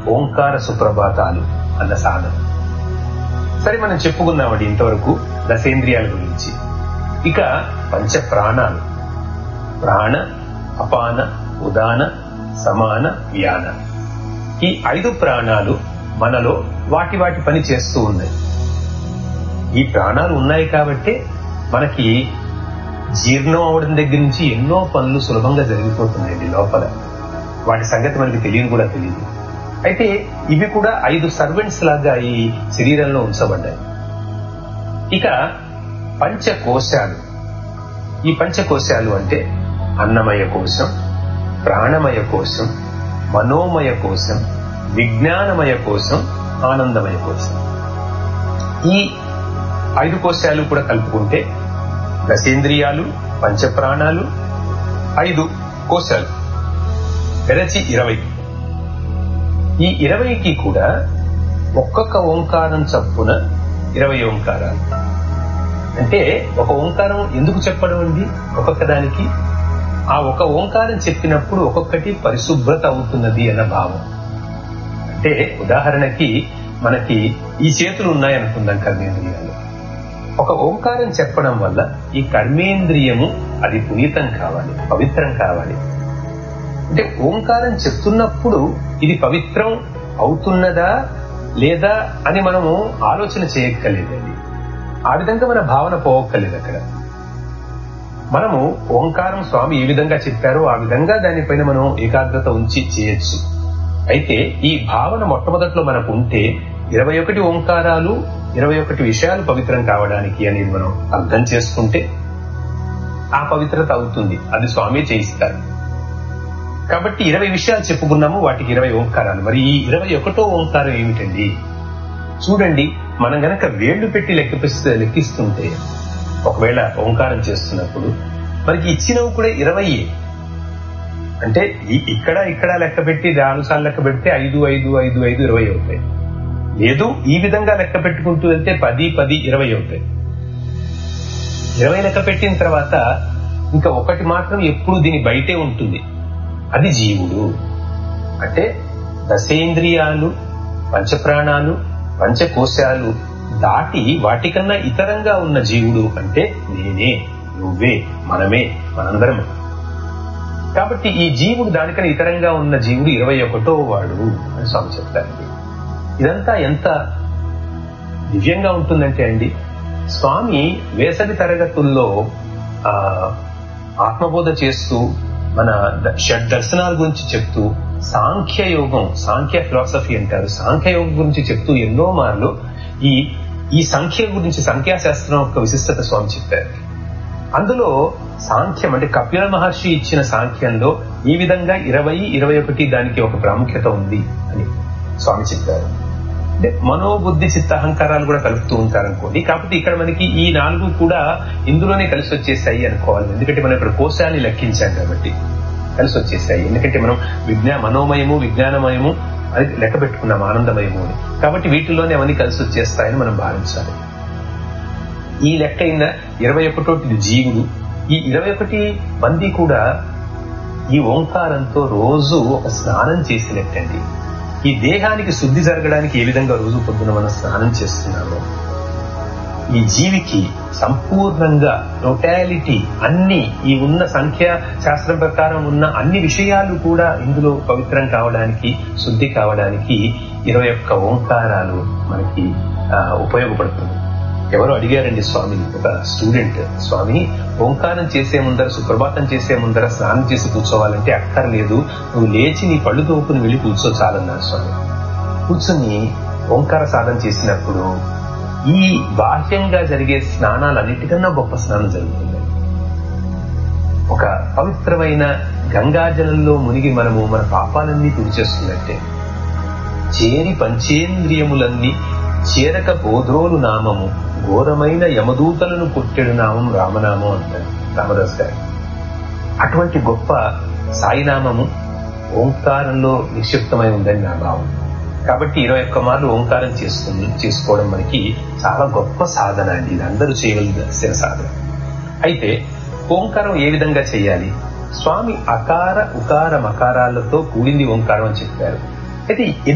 ఓంకార సుప్రభాతాలు అన్న సాధన సరే మనం చెప్పుకున్నామండి ఇంతవరకు దశేంద్రియాల గురించి ఇక పంచ ప్రాణాలు ప్రాణ అపాన ఉదాన సమాన వ్యాన ఈ ఐదు ప్రాణాలు మనలో వాటి వాటి పని చేస్తూ ఉన్నాయి ఈ ప్రాణాలు ఉన్నాయి కాబట్టి మనకి జీర్ణం అవడం దగ్గర నుంచి ఎన్నో పనులు సులభంగా జరిగిపోతున్నాయండి లోపల వాటి సంగతి మనకి తెలియని కూడా తెలియదు అయితే ఇవి కూడా ఐదు సర్వెంట్స్ లాగా ఈ శరీరంలో ఉంచబడ్డాయి ఇక పంచకోశాలు ఈ పంచకోశాలు అంటే అన్నమయ కోశం ప్రాణమయ కోశం మనోమయ కోశం విజ్ఞానమయ కోశం ఆనందమయ కోశం ఈ ఐదు కోశాలు కూడా కలుపుకుంటే దశేంద్రియాలు పంచప్రాణాలు ఐదు కోశాలు పెరచి ఇరవై ఈ ఇరవైకి కూడా ఒక్కొక్క ఓంకారం చప్పున ఇరవై ఓంకారాలు అంటే ఒక ఓంకారం ఎందుకు చెప్పడం అండి ఒక్కొక్క దానికి ఆ ఒక ఓంకారం చెప్పినప్పుడు ఒక్కొక్కటి పరిశుభ్రత అవుతున్నది అన్న భావం అంటే ఉదాహరణకి మనకి ఈ చేతులు ఉన్నాయనుకుందాం కర్మేంద్రియాలు ఒక ఓంకారం చెప్పడం వల్ల ఈ కర్మేంద్రియము అది పునీతం కావాలి పవిత్రం కావాలి అంటే ఓంకారం చెప్తున్నప్పుడు ఇది పవిత్రం అవుతున్నదా లేదా అని మనము ఆలోచన చేయక్కర్లేదండి ఆ విధంగా మన భావన పోవక్కర్లేదు అక్కడ మనము ఓంకారం స్వామి ఏ విధంగా చెప్పారో ఆ విధంగా దానిపైన మనం ఏకాగ్రత ఉంచి చేయొచ్చు అయితే ఈ భావన మొట్టమొదట్లో మనకు ఉంటే ఇరవై ఒకటి ఓంకారాలు ఇరవై ఒకటి విషయాలు పవిత్రం కావడానికి అనేది మనం అర్థం చేసుకుంటే ఆ పవిత్రత అవుతుంది అది స్వామి చేయిస్తారు కాబట్టి ఇరవై విషయాలు చెప్పుకున్నాము వాటికి ఇరవై ఓంకారాలు మరి ఈ ఇరవై ఒకటో ఓంకారం ఏమిటండి చూడండి మనం గనక వేళ్లు పెట్టి లెక్కిపిస్తే లెక్కిస్తుంటే ఒకవేళ ఓంకారం చేస్తున్నప్పుడు మనకి ఇచ్చినవి కూడా ఇరవై అంటే ఇక్కడ ఇక్కడ లెక్క పెట్టి నాలుగు సార్లు లెక్క పెడితే ఐదు ఐదు ఐదు ఐదు ఇరవై అవుతాయి లేదు ఈ విధంగా లెక్క పెట్టుకుంటూ వెళ్తే పది పది ఇరవై అవుతాయి ఇరవై లెక్క పెట్టిన తర్వాత ఇంకా ఒకటి మాత్రం ఎప్పుడు దీని బయటే ఉంటుంది అది జీవుడు అంటే దశేంద్రియాలు పంచప్రాణాలు పంచకోశాలు దాటి వాటికన్నా ఇతరంగా ఉన్న జీవుడు అంటే నేనే నువ్వే మనమే మనందరం కాబట్టి ఈ జీవుడు దానికన్నా ఇతరంగా ఉన్న జీవుడు ఇరవై ఒకటో వాడు అని స్వామి చెప్తారండి ఇదంతా ఎంత దివ్యంగా ఉంటుందంటే అండి స్వామి వేసవి తరగతుల్లో ఆ ఆత్మబోధ చేస్తూ మన షడ్ దర్శనాల గురించి చెప్తూ సాంఖ్య యోగం సాంఖ్య ఫిలాసఫీ అంటారు సాంఖ్య యోగం గురించి చెప్తూ ఎన్నో మార్లు ఈ ఈ సంఖ్య గురించి సంఖ్యాశాస్త్రం యొక్క విశిష్టత స్వామి చెప్పారు అందులో సాంఖ్యం అంటే కపిల మహర్షి ఇచ్చిన సాంఖ్యంలో ఈ విధంగా ఇరవై ఇరవై ఒకటి దానికి ఒక ప్రాముఖ్యత ఉంది అని స్వామి చెప్పారు అంటే మనోబుద్ధి చిత్త అహంకారాలు కూడా కలుపుతూ ఉంటారు అనుకోండి కాకపోతే ఇక్కడ మనకి ఈ నాలుగు కూడా ఇందులోనే కలిసి వచ్చేసాయి అనుకోవాలి ఎందుకంటే మనం ఇక్కడ కోశాన్ని లెక్కించాం కాబట్టి కలిసి వచ్చేసాయి ఎందుకంటే మనం విజ్ఞా మనోమయము విజ్ఞానమయము అది లెక్క పెట్టుకున్నాం ఆనందమయము అని కాబట్టి వీటిలోనే అవన్నీ కలిసి వచ్చేస్తాయని మనం భావించాలి ఈ లెక్క అయిన ఇరవై ఒకటోటి జీవుడు ఈ ఇరవై ఒకటి మంది కూడా ఈ ఓంకారంతో రోజు ఒక స్నానం చేసినట్టండి ఈ దేహానికి శుద్ధి జరగడానికి ఏ విధంగా రోజు పొద్దున మనం స్నానం చేస్తున్నామో ఈ జీవికి సంపూర్ణంగా టోటాలిటీ అన్ని ఈ ఉన్న సంఖ్య శాస్త్రం ప్రకారం ఉన్న అన్ని విషయాలు కూడా ఇందులో పవిత్రం కావడానికి శుద్ధి కావడానికి ఇరవై ఒక్క ఓంకారాలు మనకి ఉపయోగపడుతుంది ఎవరు అడిగారండి స్వామి ఒక స్టూడెంట్ స్వామి ఓంకారం చేసే ముందర సుప్రభాతం చేసే ముందర స్నానం చేసి కూర్చోవాలంటే అక్కర్లేదు నువ్వు లేచి నీ పళ్ళు తోపుని వెళ్ళి కూర్చో చాలన్నారు స్వామి కూర్చొని ఓంకార సాధన చేసినప్పుడు ఈ బాహ్యంగా జరిగే స్నానాలన్నిటికన్నా గొప్ప స్నానం జరుగుతుంది ఒక పవిత్రమైన గంగాజలంలో మునిగి మనము మన పాపాలన్నీ తుడిచేస్తున్నట్టే చేరి పంచేంద్రియములన్నీ చేరక బోధోలు నామము ఘోరమైన యమదూతలను కొట్టెడు నామం రామనామం అంటారు రామదాస్ గారు అటువంటి గొప్ప సాయినామము ఓంకారంలో నిక్షిప్తమై ఉందని నా భావం కాబట్టి ఇరవై ఒక్క మార్లు ఓంకారం చేస్తుంది చేసుకోవడం మనకి చాలా గొప్ప సాధన అండి ఇది అందరూ చేయవలసిన సాధన అయితే ఓంకారం ఏ విధంగా చేయాలి స్వామి అకార ఉకార మకారాలతో కూడింది ఓంకారం అని చెప్పారు అయితే